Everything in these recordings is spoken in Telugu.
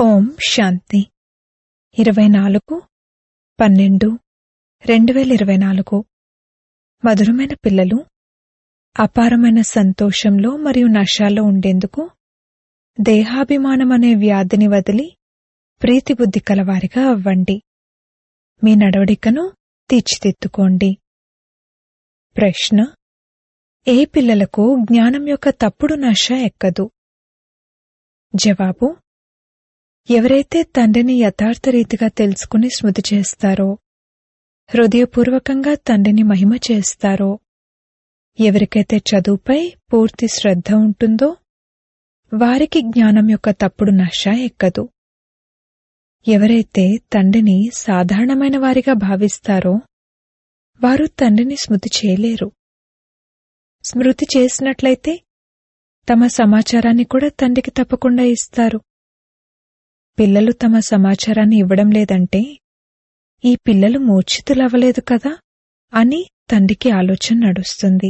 ఓం శాంతి ఇరవై నాలుగు పన్నెండు రెండు వేల ఇరవై నాలుగు మధురమైన పిల్లలు అపారమైన సంతోషంలో మరియు నశాల్లో ఉండేందుకు దేహాభిమానం అనే వ్యాధిని వదిలి ప్రీతిబుద్ధి కలవారిగా అవ్వండి మీ నడవడికను తీర్చిదిద్దుకోండి ప్రశ్న ఏ పిల్లలకు జ్ఞానం యొక్క తప్పుడు నశ ఎక్కదు జవాబు ఎవరైతే తండ్రిని యథార్థ రీతిగా తెలుసుకుని స్మృతి చేస్తారో హృదయపూర్వకంగా తండ్రిని మహిమ చేస్తారో ఎవరికైతే చదువుపై పూర్తి శ్రద్ధ ఉంటుందో వారికి జ్ఞానం యొక్క తప్పుడు నశ ఎక్కదు ఎవరైతే తండ్రిని సాధారణమైన వారిగా భావిస్తారో వారు తండ్రిని స్మృతి చేయలేరు స్మృతి చేసినట్లయితే తమ సమాచారాన్ని కూడా తండ్రికి తప్పకుండా ఇస్తారు పిల్లలు తమ సమాచారాన్ని ఇవ్వడం లేదంటే ఈ పిల్లలు మూర్ఛితులవ్వలేదు కదా అని తండ్రికి ఆలోచన నడుస్తుంది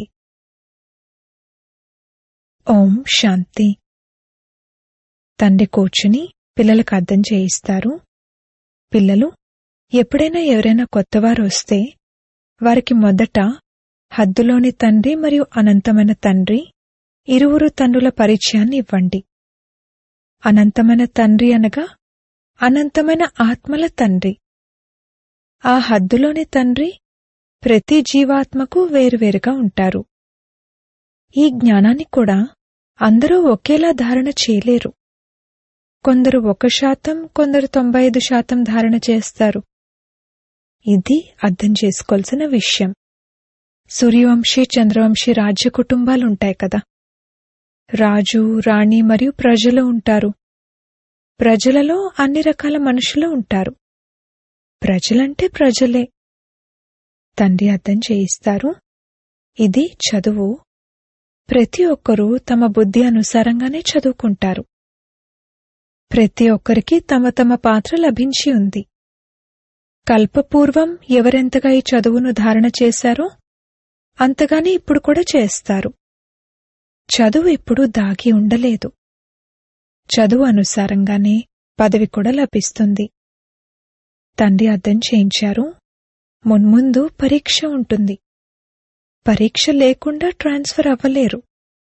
ఓం శాంతి తండ్రి కూర్చుని పిల్లలకు అర్థం చేయిస్తారు పిల్లలు ఎప్పుడైనా ఎవరైనా కొత్తవారు వస్తే వారికి మొదట హద్దులోని తండ్రి మరియు అనంతమైన తండ్రి ఇరువురు తండ్రుల పరిచయాన్ని ఇవ్వండి అనంతమైన తండ్రి అనగా అనంతమైన ఆత్మల తండ్రి ఆ హద్దులోని తండ్రి ప్రతి జీవాత్మకు వేరువేరుగా ఉంటారు ఈ జ్ఞానాన్ని కూడా అందరూ ఒకేలా ధారణ చేయలేరు కొందరు ఒక శాతం కొందరు తొంభై ఐదు శాతం ధారణ చేస్తారు ఇది అర్థం చేసుకోవాల్సిన విషయం సూర్యవంశీ చంద్రవంశీ రాజ్య కుటుంబాలుంటాయి కదా రాజు రాణి మరియు ప్రజలు ఉంటారు ప్రజలలో అన్ని రకాల మనుషులు ఉంటారు ప్రజలంటే ప్రజలే తండ్రి అర్థం చేయిస్తారు ఇది చదువు ప్రతి ఒక్కరూ తమ బుద్ధి అనుసారంగానే చదువుకుంటారు ప్రతి ఒక్కరికి తమ తమ పాత్ర లభించి ఉంది కల్పపూర్వం ఎవరెంతగా ఈ చదువును ధారణ చేశారో అంతగానే ఇప్పుడు కూడా చేస్తారు చదువు ఇప్పుడు దాగి ఉండలేదు చదువు అనుసారంగానే పదవి కూడా లభిస్తుంది తండ్రి అర్థం చేయించారు మున్ముందు పరీక్ష ఉంటుంది పరీక్ష లేకుండా ట్రాన్స్ఫర్ అవ్వలేరు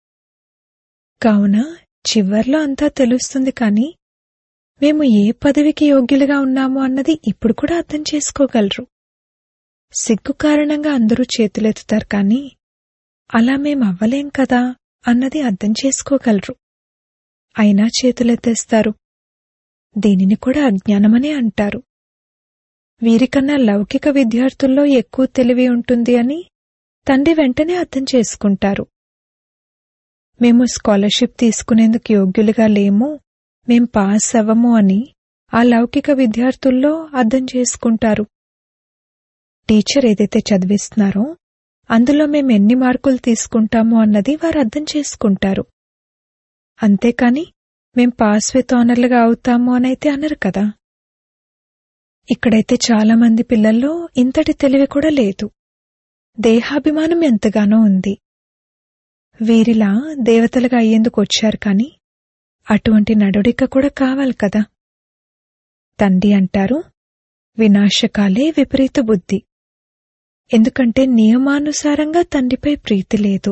కావున చివర్లో అంతా తెలుస్తుంది కాని మేము ఏ పదవికి యోగ్యులుగా ఉన్నామో అన్నది ఇప్పుడు కూడా అర్థం చేసుకోగలరు సిగ్గు కారణంగా అందరూ చేతులెత్తుతారు కానీ అలా మేం అవ్వలేం కదా అన్నది అర్థం చేసుకోగలరు అయినా చేతులెత్తేస్తారు దీనిని కూడా అజ్ఞానమనే అంటారు వీరికన్నా లౌకిక విద్యార్థుల్లో ఎక్కువ తెలివి ఉంటుంది అని తండ్రి వెంటనే అర్థం చేసుకుంటారు మేము స్కాలర్షిప్ తీసుకునేందుకు యోగ్యులుగా లేము మేం పాస్ అవ్వము అని ఆ లౌకిక విద్యార్థుల్లో అర్థం చేసుకుంటారు టీచర్ ఏదైతే చదివిస్తున్నారో అందులో మేము ఎన్ని మార్కులు తీసుకుంటాము అన్నది వారు అర్థం చేసుకుంటారు అంతేకాని మేం పాస్ విత్ ఆనర్లుగా అవుతాము అనైతే అనరు కదా ఇక్కడైతే చాలా మంది పిల్లల్లో ఇంతటి తెలివి కూడా లేదు దేహాభిమానం ఎంతగానో ఉంది వీరిలా దేవతలుగా అయ్యేందుకు వచ్చారు కాని అటువంటి నడుడిక కూడా కావాలి కదా తండ్రి అంటారు వినాశకాలే విపరీత బుద్ధి ఎందుకంటే నియమానుసారంగా తండ్రిపై ప్రీతి లేదు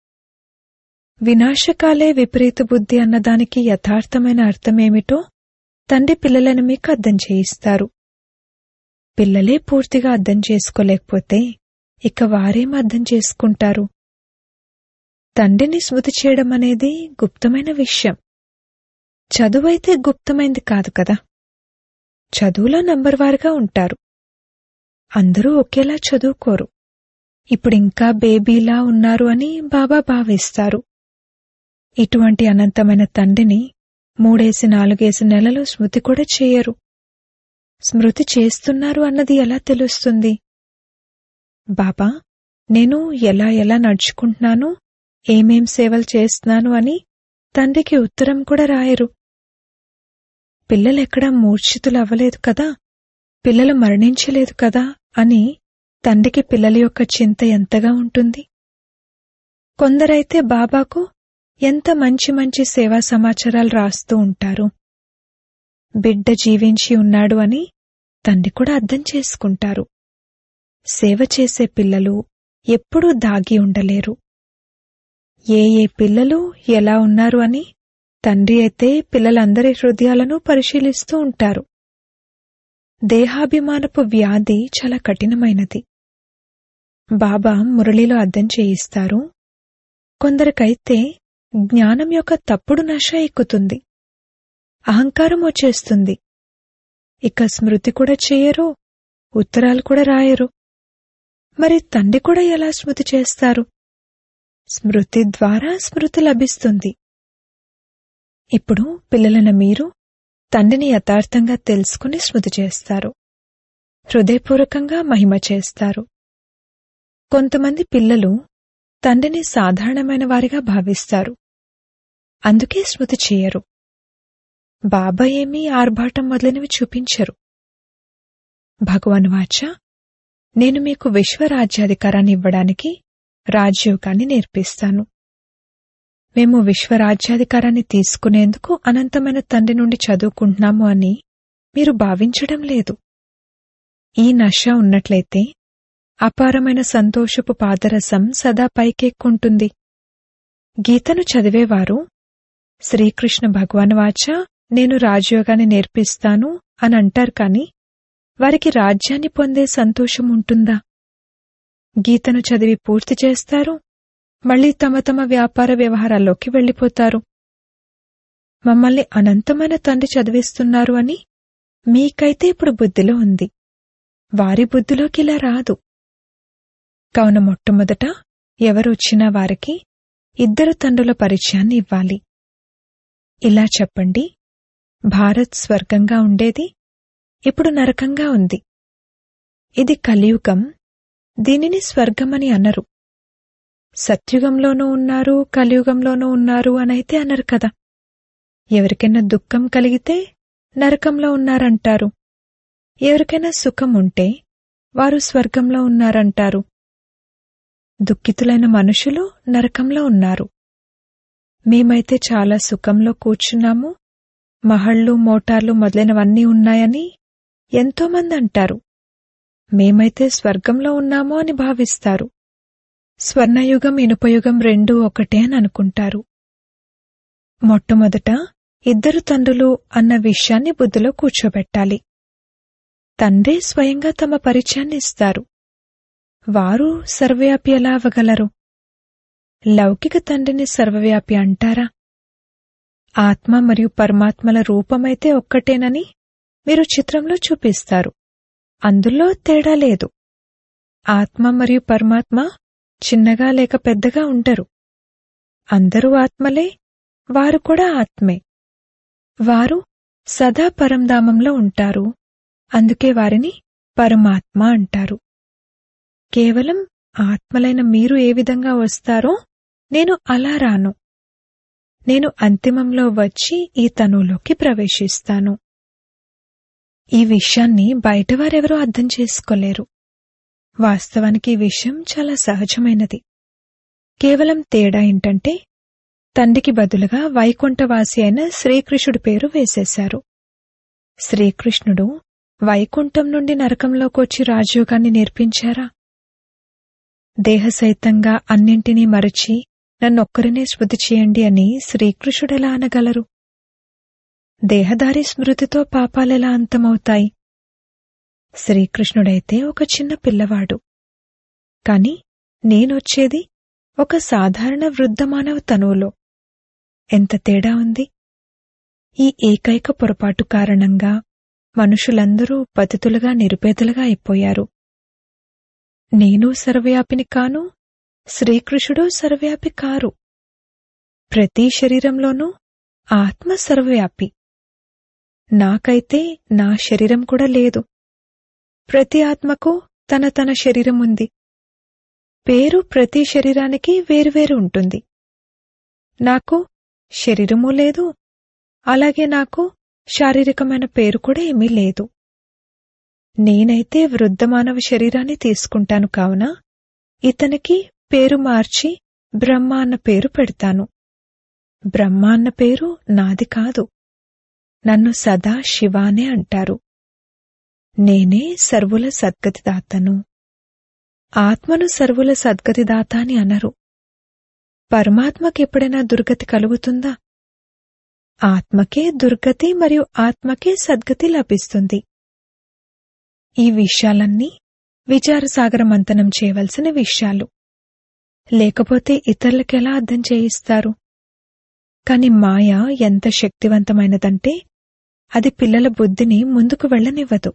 వినాశకాలే విపరీత బుద్ధి అన్నదానికి యథార్థమైన అర్థమేమిటో తండ్రి పిల్లలను మీకు అర్థం చేయిస్తారు పిల్లలే పూర్తిగా అర్థం చేసుకోలేకపోతే ఇక వారేం అర్థం చేసుకుంటారు తండ్రిని స్మృతి చేయడం అనేది గుప్తమైన విషయం చదువైతే గుప్తమైంది కాదు కదా చదువులో నంబర్ వారుగా ఉంటారు అందరూ ఒకేలా చదువుకోరు ఇప్పుడింకా బేబీలా ఉన్నారు అని బాబా భావిస్తారు ఇటువంటి అనంతమైన తండ్రిని మూడేసి నాలుగేసి నెలలు స్మృతి కూడా చేయరు స్మృతి చేస్తున్నారు అన్నది ఎలా తెలుస్తుంది బాబా నేను ఎలా ఎలా నడుచుకుంటున్నాను ఏమేం సేవలు చేస్తున్నాను అని తండ్రికి ఉత్తరం కూడా రాయరు పిల్లలెక్కడా మూర్ఛితులవ్వలేదు కదా పిల్లలు మరణించలేదు కదా అని తండ్రికి పిల్లల యొక్క చింత ఎంతగా ఉంటుంది కొందరైతే బాబాకు ఎంత మంచి మంచి సేవా సమాచారాలు రాస్తూ ఉంటారు బిడ్డ జీవించి ఉన్నాడు అని తండ్రి కూడా అర్థం చేసుకుంటారు సేవ చేసే పిల్లలు ఎప్పుడూ దాగి ఉండలేరు ఏ ఏ పిల్లలు ఎలా ఉన్నారు అని తండ్రి అయితే పిల్లలందరి హృదయాలను పరిశీలిస్తూ ఉంటారు దేహాభిమానపు వ్యాధి చాలా కఠినమైనది బాబా మురళిలో అర్థం చేయిస్తారు కొందరికైతే జ్ఞానం యొక్క తప్పుడు నష ఎక్కుతుంది అహంకారం వచ్చేస్తుంది ఇక స్మృతి కూడా చేయరు ఉత్తరాలు కూడా రాయరు మరి తండ్రి కూడా ఎలా స్మృతి చేస్తారు స్మృతి ద్వారా స్మృతి లభిస్తుంది ఇప్పుడు పిల్లలైన మీరు తండ్రిని యథార్థంగా తెలుసుకుని స్మృతి చేస్తారు హృదయపూర్వకంగా మహిమ చేస్తారు కొంతమంది పిల్లలు తండ్రిని సాధారణమైన వారిగా భావిస్తారు అందుకే స్మృతి చేయరు బాబా ఏమీ ఆర్భాటం మొదలైనవి చూపించరు భగవాన్ వాచ నేను మీకు విశ్వరాజ్యాధికారాన్ని ఇవ్వడానికి రాజ్యోగాన్ని నేర్పిస్తాను మేము విశ్వరాజ్యాధికారాన్ని తీసుకునేందుకు అనంతమైన తండ్రి నుండి చదువుకుంటున్నాము అని మీరు భావించడం లేదు ఈ నష ఉన్నట్లయితే అపారమైన సంతోషపు పాదరసం సదా పైకెక్కుంటుంది గీతను చదివేవారు శ్రీకృష్ణ భగవాన్ వాచ నేను రాజయోగాన్ని నేర్పిస్తాను అని అంటారు కాని వారికి రాజ్యాన్ని పొందే సంతోషం ఉంటుందా గీతను చదివి పూర్తి చేస్తారు మళ్లీ తమ తమ వ్యాపార వ్యవహారాల్లోకి వెళ్లిపోతారు మమ్మల్ని అనంతమైన తండ్రి చదివిస్తున్నారు అని మీకైతే ఇప్పుడు బుద్ధిలో ఉంది వారి బుద్ధిలోకి ఇలా రాదు కావున మొట్టమొదట ఎవరొచ్చినా వారికి ఇద్దరు తండ్రుల పరిచయాన్ని ఇవ్వాలి ఇలా చెప్పండి భారత్ స్వర్గంగా ఉండేది ఇప్పుడు నరకంగా ఉంది ఇది కలియుగం దీనిని స్వర్గమని అనరు సత్యుగంలోనూ ఉన్నారు కలియుగంలోనూ ఉన్నారు అనైతే అనరు కదా ఎవరికైనా దుఃఖం కలిగితే నరకంలో ఉన్నారంటారు ఎవరికైనా సుఖం ఉంటే వారు స్వర్గంలో ఉన్నారంటారు దుఃఖితులైన మనుషులు నరకంలో ఉన్నారు మేమైతే చాలా సుఖంలో కూర్చున్నాము మహళ్ళు మోటార్లు మొదలైనవన్నీ ఉన్నాయని ఎంతోమంది అంటారు మేమైతే స్వర్గంలో ఉన్నాము అని భావిస్తారు స్వర్ణయుగం ఇనుపయుగం రెండూ ఒకటే అని అనుకుంటారు మొట్టమొదట ఇద్దరు తండ్రులు అన్న విషయాన్ని బుద్ధిలో కూర్చోబెట్టాలి తండ్రే స్వయంగా తమ పరిచయాన్ని ఇస్తారు వారు సర్వవ్యాపి ఎలా అవ్వగలరు లౌకిక తండ్రిని సర్వవ్యాపి అంటారా ఆత్మ మరియు పరమాత్మల రూపమైతే ఒక్కటేనని మీరు చిత్రంలో చూపిస్తారు అందులో తేడా లేదు ఆత్మ మరియు పరమాత్మ చిన్నగా లేక పెద్దగా ఉండరు అందరూ ఆత్మలే వారు కూడా ఆత్మే వారు సదా పరంధామంలో ఉంటారు అందుకే వారిని పరమాత్మ అంటారు కేవలం ఆత్మలైన మీరు ఏ విధంగా వస్తారో నేను అలా రాను నేను అంతిమంలో వచ్చి ఈ తనువులోకి ప్రవేశిస్తాను ఈ విషయాన్ని బయటవారెవరూ అర్థం చేసుకోలేరు వాస్తవానికి ఈ విషయం చాలా సహజమైనది కేవలం తేడా ఏంటంటే తండ్రికి బదులుగా వైకుంఠవాసి అయిన శ్రీకృష్ణుడి పేరు వేసేశారు శ్రీకృష్ణుడు వైకుంఠం నుండి నరకంలోకి వచ్చి రాజయోగాన్ని నేర్పించారా దేహసహితంగా అన్నింటినీ మరచి నన్నొక్కరినే స్మృతి చేయండి అని శ్రీకృష్ణుడెలా అనగలరు దేహదారి స్మృతితో పాపాలెలా అంతమవుతాయి శ్రీకృష్ణుడైతే ఒక చిన్న పిల్లవాడు కాని నేనొచ్చేది ఒక సాధారణ వృద్ధమానవ తనువులో ఎంత తేడా ఉంది ఈ ఏకైక పొరపాటు కారణంగా మనుషులందరూ పతితులుగా నిరుపేదలుగా అయిపోయారు నేను సర్వవ్యాపిని కాను శ్రీకృష్ణుడు సర్వవ్యాపి కారు ప్రతి శరీరంలోనూ ఆత్మ సర్వవ్యాపి నాకైతే నా శరీరం కూడా లేదు ప్రతి ఆత్మకు తన తన శరీరం ఉంది పేరు ప్రతి శరీరానికి వేరువేరు ఉంటుంది నాకు శరీరము లేదు అలాగే నాకు శారీరకమైన పేరు కూడా ఏమీ లేదు నేనైతే వృద్ధమానవ శరీరాన్ని తీసుకుంటాను కావున ఇతనికి పేరు మార్చి బ్రహ్మ అన్న పేరు పెడతాను బ్రహ్మ అన్న పేరు నాది కాదు నన్ను సదా శివానే అంటారు నేనే సర్వుల సద్గతిదాతను ఆత్మను సర్వుల సద్గతిదాత అని అనరు పరమాత్మకెప్పుడైనా దుర్గతి కలుగుతుందా ఆత్మకే దుర్గతి మరియు ఆత్మకే సద్గతి లభిస్తుంది ఈ విషయాలన్నీ విచారసాగర మంతనం చేయవలసిన విషయాలు లేకపోతే ఇతరులకెలా అర్థం చేయిస్తారు కాని మాయ ఎంత శక్తివంతమైనదంటే అది పిల్లల బుద్ధిని ముందుకు వెళ్ళనివ్వదు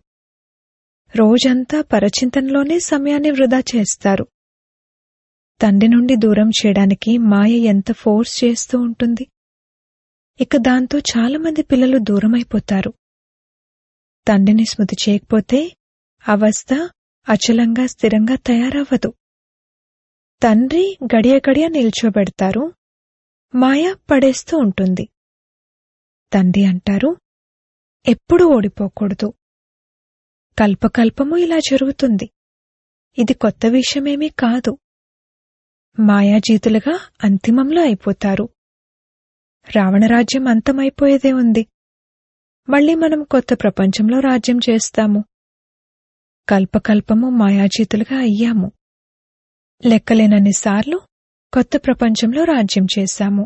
రోజంతా పరచింతనలోనే సమయాన్ని వృధా చేస్తారు తండ్రి నుండి దూరం చేయడానికి మాయ ఎంత ఫోర్స్ చేస్తూ ఉంటుంది ఇక దాంతో చాలామంది పిల్లలు దూరమైపోతారు తండ్రిని స్మృతి చేయకపోతే అవస్థ అచలంగా స్థిరంగా తయారవ్వదు తండ్రి గడియ గడియ నిల్చోబెడతారు మాయ పడేస్తూ ఉంటుంది తండ్రి అంటారు ఎప్పుడూ ఓడిపోకూడదు కల్పకల్పము ఇలా జరుగుతుంది ఇది కొత్త విషయమేమీ కాదు మాయాజీతులుగా అంతిమంలో అయిపోతారు రావణరాజ్యం అంతమైపోయేదే ఉంది మళ్ళీ మనం కొత్త ప్రపంచంలో రాజ్యం చేస్తాము కల్పకల్పము మాయాజీతులుగా అయ్యాము లెక్కలేనన్నిసార్లు కొత్త ప్రపంచంలో రాజ్యం చేశాము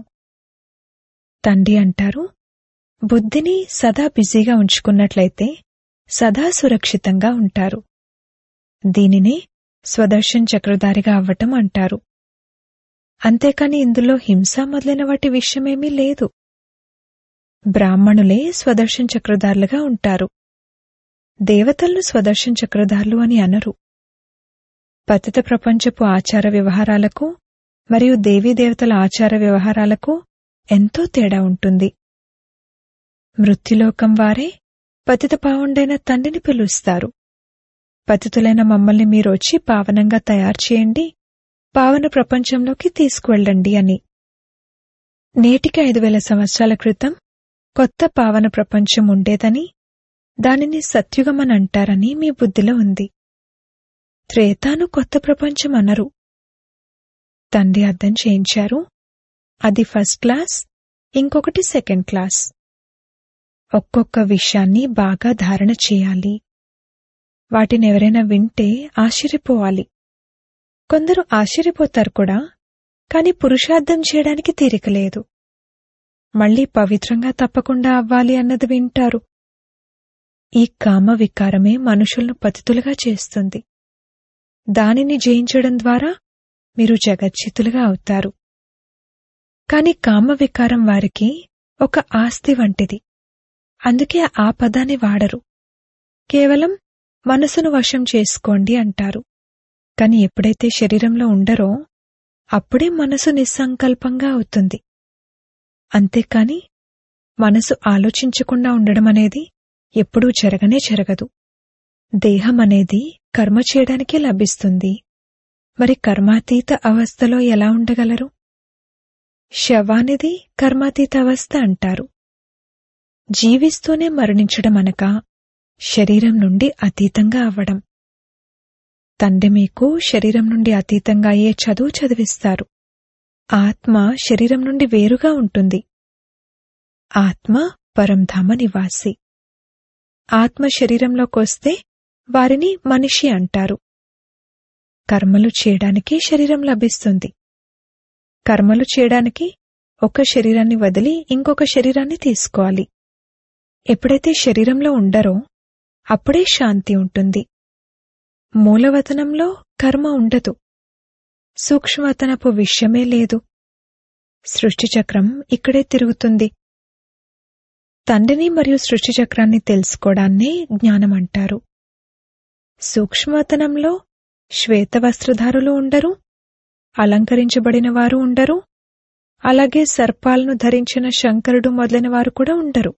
తండ్రి అంటారు బుద్ధిని సదా బిజీగా ఉంచుకున్నట్లయితే సదా సురక్షితంగా ఉంటారు దీనినే స్వదర్శన్ చక్రధారిగా అవ్వటం అంటారు అంతేకాని ఇందులో హింస మొదలైన వాటి విషయమేమీ లేదు బ్రాహ్మణులే స్వదర్శన్ చక్రధారులుగా ఉంటారు దేవతలను స్వదర్శన్ చక్రధారులు అని అనరు పతిత ప్రపంచపు ఆచార వ్యవహారాలకు మరియు దేవీదేవతల ఆచార వ్యవహారాలకు ఎంతో తేడా ఉంటుంది మృత్యులోకం వారే పతిత పావుండైన తండ్రిని పిలుస్తారు పతితులైన మమ్మల్ని మీరొచ్చి పావనంగా తయారు చేయండి పావన ప్రపంచంలోకి తీసుకువెళ్ళండి అని నేటికి ఐదు వేల సంవత్సరాల క్రితం కొత్త పావన ప్రపంచం ఉండేదని దానిని సత్యుగమని అంటారని మీ బుద్ధిలో ఉంది త్రేతాను కొత్త ప్రపంచం అనరు తండ్రి అర్థం చేయించారు అది ఫస్ట్ క్లాస్ ఇంకొకటి సెకండ్ క్లాస్ ఒక్కొక్క విషయాన్ని బాగా ధారణ చేయాలి వాటిని ఎవరైనా వింటే ఆశ్చర్యపోవాలి కొందరు ఆశ్చర్యపోతారు కూడా కాని పురుషార్థం చేయడానికి తీరిక లేదు మళ్ళీ పవిత్రంగా తప్పకుండా అవ్వాలి అన్నది వింటారు ఈ కామ వికారమే మనుషులను పతితులుగా చేస్తుంది దానిని జయించడం ద్వారా మీరు జగచ్చితులుగా అవుతారు కాని కామ వికారం వారికి ఒక ఆస్తి వంటిది అందుకే ఆ పదాన్ని వాడరు కేవలం మనసును వశం చేసుకోండి అంటారు కాని ఎప్పుడైతే శరీరంలో ఉండరో అప్పుడే మనసు నిస్సంకల్పంగా అవుతుంది అంతేకాని మనసు ఆలోచించకుండా ఉండడం అనేది ఎప్పుడూ జరగనే జరగదు దేహం అనేది కర్మ చేయడానికే లభిస్తుంది మరి కర్మాతీత అవస్థలో ఎలా ఉండగలరు శవానిది కర్మాతీత అవస్థ అంటారు జీవిస్తూనే మరణించడం అనక శరీరం నుండి అతీతంగా అవ్వడం తండ్రి మీకు శరీరం నుండి అతీతంగా అయ్యే చదువు చదివిస్తారు ఆత్మ శరీరం నుండి వేరుగా ఉంటుంది ఆత్మ పరంధామ నివాసి ఆత్మ శరీరంలోకొస్తే వారిని మనిషి అంటారు కర్మలు చేయడానికి శరీరం లభిస్తుంది కర్మలు చేయడానికి ఒక శరీరాన్ని వదిలి ఇంకొక శరీరాన్ని తీసుకోవాలి ఎప్పుడైతే శరీరంలో ఉండరో అప్పుడే శాంతి ఉంటుంది మూలవతనంలో కర్మ ఉండదు సూక్ష్మవతనపు విషయమే లేదు సృష్టి చక్రం ఇక్కడే తిరుగుతుంది తండ్రిని మరియు సృష్టి చక్రాన్ని తెలుసుకోవడాన్నే జ్ఞానం అంటారు సూక్ష్మవతనంలో శ్వేత వస్త్రధారులు ఉండరు అలంకరించబడిన వారు ఉండరు అలాగే సర్పాలను ధరించిన శంకరుడు మొదలైన వారు కూడా ఉండరు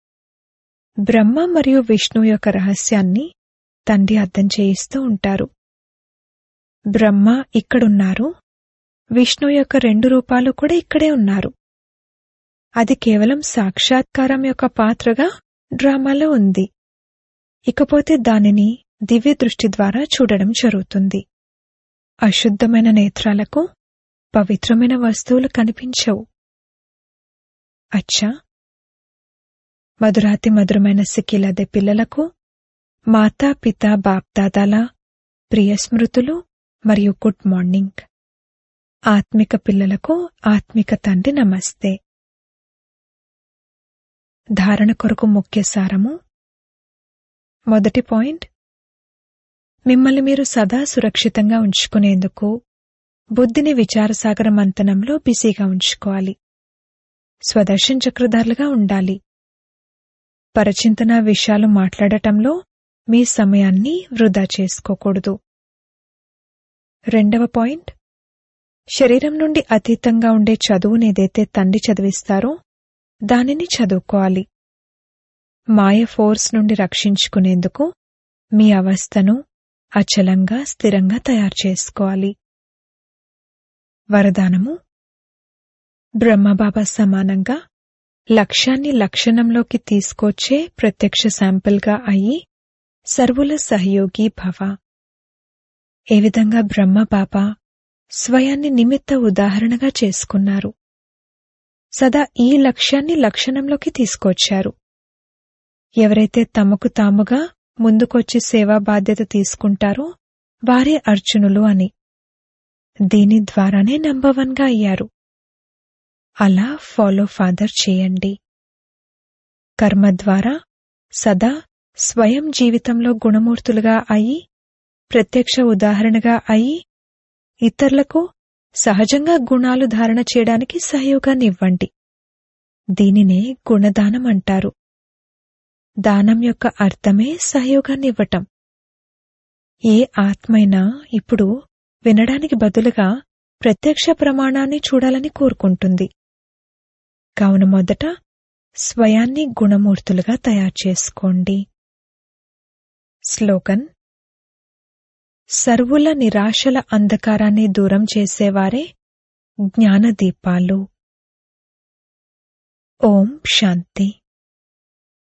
బ్రహ్మ మరియు విష్ణు యొక్క రహస్యాన్ని తండ్రి అర్థం చేయిస్తూ ఉంటారు బ్రహ్మ ఇక్కడున్నారు విష్ణు యొక్క రెండు రూపాలు కూడా ఇక్కడే ఉన్నారు అది కేవలం సాక్షాత్కారం యొక్క పాత్రగా డ్రామాలో ఉంది ఇకపోతే దానిని దివ్య దృష్టి ద్వారా చూడడం జరుగుతుంది అశుద్ధమైన నేత్రాలకు పవిత్రమైన వస్తువులు కనిపించవు అచ్చా మధురాతి మధురమైన సిక్కిలదే పిల్లలకు మాతా పిత బాప్దాదాల ప్రియ స్మృతులు మరియు గుడ్ మార్నింగ్ ఆత్మిక పిల్లలకు ఆత్మిక తండ్రి నమస్తే ధారణ కొరకు ముఖ్య సారము మొదటి పాయింట్ మిమ్మల్ని మీరు సదా సురక్షితంగా ఉంచుకునేందుకు బుద్ధిని విచారసాగర మంతనంలో బిజీగా ఉంచుకోవాలి స్వదర్శన్ చక్రధారులుగా ఉండాలి పరచింతన విషయాలు మాట్లాడటంలో మీ సమయాన్ని వృధా చేసుకోకూడదు రెండవ పాయింట్ శరీరం నుండి అతీతంగా ఉండే చదువునేదైతే తండ్రి చదివిస్తారో దానిని చదువుకోవాలి మాయ ఫోర్స్ నుండి రక్షించుకునేందుకు మీ అవస్థను అచలంగా స్థిరంగా తయారు చేసుకోవాలి వరదానము బ్రహ్మబాబా సమానంగా లక్ష్యాన్ని లక్షణంలోకి తీసుకొచ్చే ప్రత్యక్ష శాంపిల్గా అయి సర్వుల సహయోగి భవ ఏ విధంగా బ్రహ్మబాబా స్వయాన్ని నిమిత్త ఉదాహరణగా చేసుకున్నారు సదా ఈ లక్ష్యాన్ని లక్షణంలోకి తీసుకొచ్చారు ఎవరైతే తమకు తాముగా ముందుకొచ్చి సేవా బాధ్యత తీసుకుంటారో వారే అర్జునులు అని దీని ద్వారానే నంబవన్గా అయ్యారు అలా ఫాలో ఫాదర్ చేయండి కర్మ ద్వారా సదా స్వయం జీవితంలో గుణమూర్తులుగా అయి ప్రత్యక్ష ఉదాహరణగా అయి ఇతరులకు సహజంగా గుణాలు ధారణ చేయడానికి సహయోగాన్ని ఇవ్వండి దీనినే గుణదానం అంటారు దానం యొక్క అర్థమే సహయోగాన్ని ఇవ్వటం ఏ ఆత్మైనా ఇప్పుడు వినడానికి బదులుగా ప్రత్యక్ష ప్రమాణాన్ని చూడాలని కోరుకుంటుంది కావున మొదట స్వయాన్ని గుణమూర్తులుగా తయారు చేసుకోండి స్లోగన్ సర్వుల నిరాశల అంధకారాన్ని దూరం చేసేవారే జ్ఞానదీపాలు ఓం శాంతి